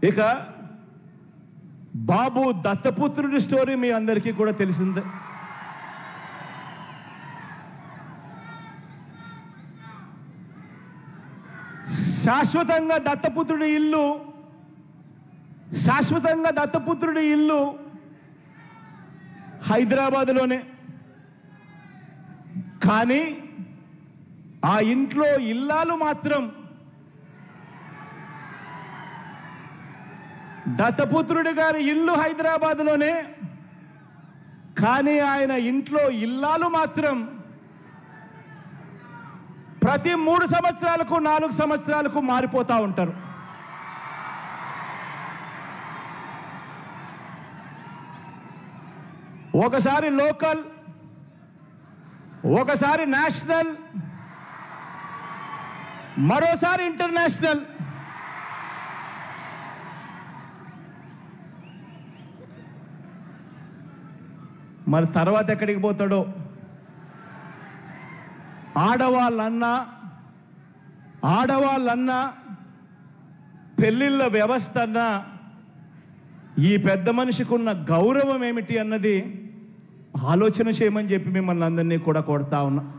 ఇక బాబు దత్తపుత్రుడి స్టోరీ మీ అందరికీ కూడా తెలిసిందే శాశ్వతంగా దత్తపుత్రుడి ఇల్లు శాశ్వతంగా దత్తపుత్రుడి ఇల్లు హైదరాబాదులోనే కానీ ఆ ఇంట్లో ఇల్లాలు మాత్రం దత్తపుత్రుడి గారి ఇల్లు హైదరాబాద్లోనే కానీ ఆయన ఇంట్లో ఇల్లాలు మాత్రం ప్రతి మూడు సంవత్సరాలకు నాలుగు సంవత్సరాలకు మారిపోతా ఉంటారు ఒకసారి లోకల్ ఒకసారి నేషనల్ మరోసారి ఇంటర్నేషనల్ మరి తర్వాత ఎక్కడికి పోతాడో ఆడవాళ్ళన్నా ఆడవాళ్ళన్నా పెళ్ళిళ్ళ వ్యవస్థ అన్నా ఈ పెద్ద మనిషికి ఉన్న గౌరవం ఏమిటి అన్నది ఆలోచన చేయమని చెప్పి మిమ్మల్ని అందరినీ కూడా కొడతా ఉన్నా